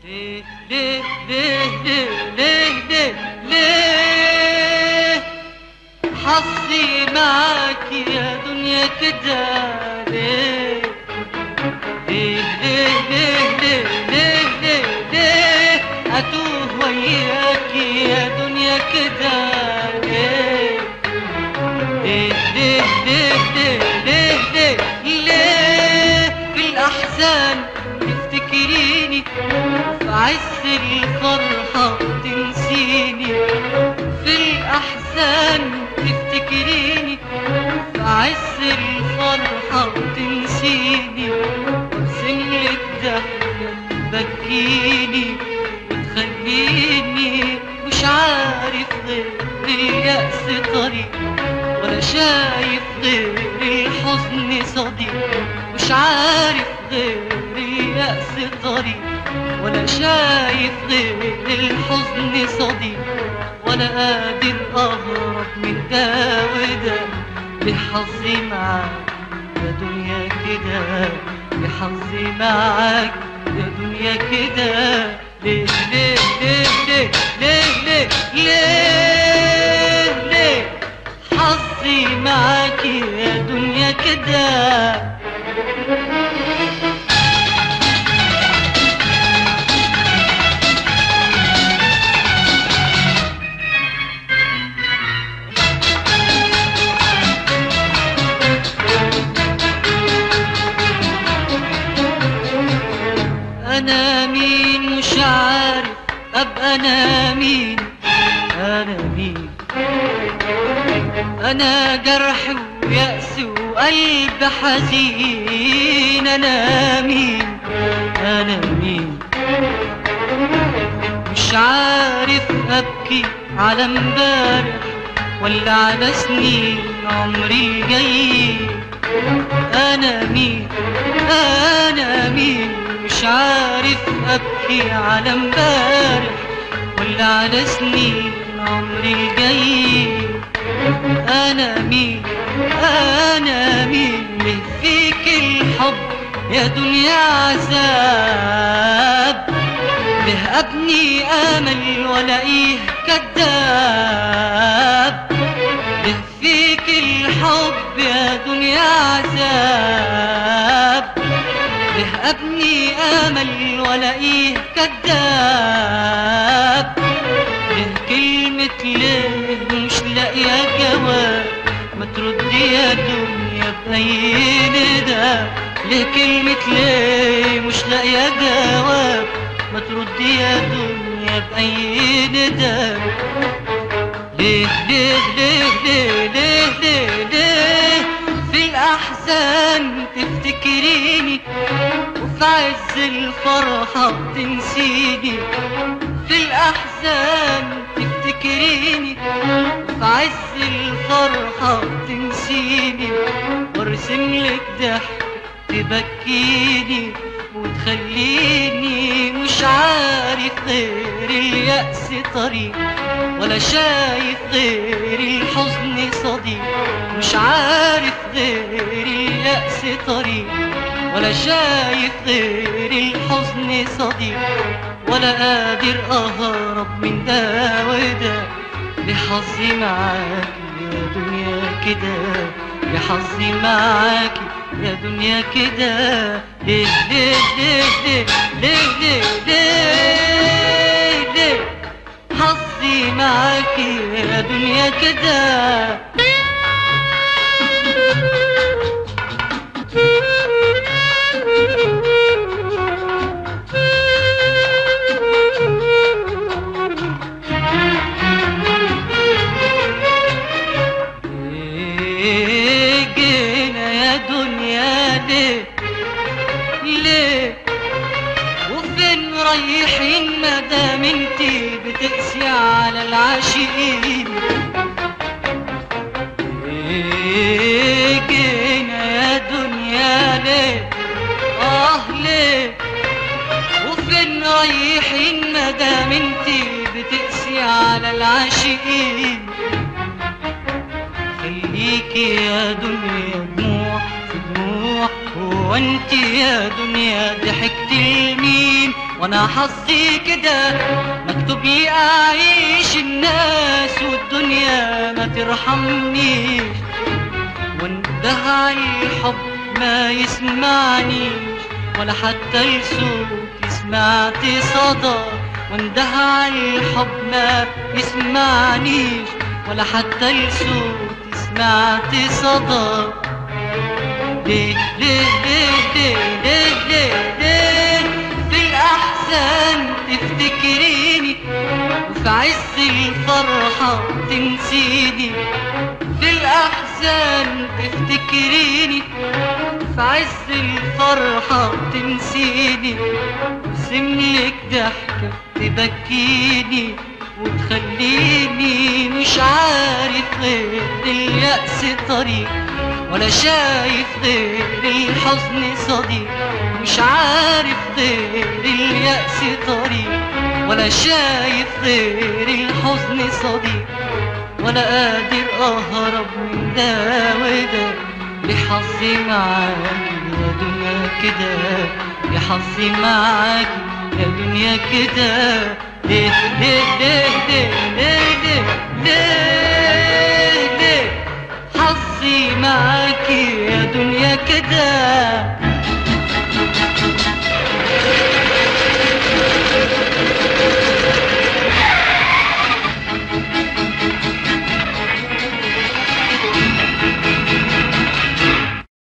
ليه ليه ليه ليه ليه ليه ليه حظي معاك يا دنيا كده ليه ليه ليه ليه ليه ليه ليه ليه أتوه وياك يا دنيا كده ليه ليه ليه ليه ليه ليه ليه ليه في الأحزان تفتكريني وفي عز الفرحة تنسيني في الأحزان تفتكريني في عز الفرحة تنسيني وارسم لك ضحكة تبكيني وتخليني مش عارف غير اليأس طريق ولا شايف غير الحزن صديق مش عارف غير اليأس طريق ولا شايف غير الحزن صديق ولا قادر أهرب من ده وده بحظي معاك يا دنيا كده بحظي معاك يا دنيا كده ليه ليه ليه ليه ليه ليه ليه ليه حظي معاك يا دنيا كده انا مين مش عارف ابقى انا مين انا مين انا جرح ويأس وقلب حزين انا مين انا مين مش عارف ابكي على امبارح ولا على سنين عمري جاي انا مين انا مين مش عارف ابكي على امبارح ولا على سنين عمري الجاي انا مين انا مين ليه فيك الحب يا دنيا عذاب ليه ابني امل والاقيه كذاب ليه فيك الحب يا دنيا عذاب ليه ابني امل والاقيه كذاب ليه كلمة ليه مش لاقية جواب ما تردي يا دنيا بأي ندى ليه كلمة ليه مش لاقية جواب ما تردي يا دنيا بأي ندى ليه ليه ليه ليه ليه ليه ليه في الأحزان تفتكريني وفي عز الفرحة تنسيني في الأحزان تفتكريني وفي عز الفرحة تنسيني وارسم لك ضحك تبكيني وتخليني مش عارف غير اليأس طريق ولا شايف غير الحزن صديق مش عارف غير اليأس طريق ولا شايف غير الحزن صديق ولا قادر أهرب من ده وده بحظي معاك يا دنيا كده بحظي معاك يا دنيا كده ليه ليه ليه ليه ليه ليه ليه ليه حظي معاك يا دنيا كده ليه جينا يا دنيا ليه ليه وفين رايحين مادام انتي بتقسي على العاشقين ليه جينا يا دنيا ليه اه ليه وفين رايحين مادام انتي بتقسي على العاشقين خليكي يا دنيا دموع في دموع هو انت يا دنيا ضحكت لمين وانا حظي كده مكتوب لي اعيش الناس والدنيا ما ترحمنيش واندهى الحب ما يسمعنيش ولا حتى الصوت سمعت صدى واندهى الحب ما يسمعنيش ولا حتى الصوت سمعت صدى ليه ليه ليه ليه ليه ليه ليه في الأحزان تفتكريني وفي عز الفرحة تنسيني في الأحزان تفتكريني في عز الفرحة تنسيني وسملك ضحكة تبكيني وتخليني مش عارف غير اليأس طريق ولا شايف غير الحزن صديق مش عارف غير اليأس طريق ولا شايف غير الحزن صديق ولا قادر اهرب من ده وده لحظي معاكي يا دنيا كده لحظي معاكي يا دنيا كده ليه ليه ليه ليه ليه ليه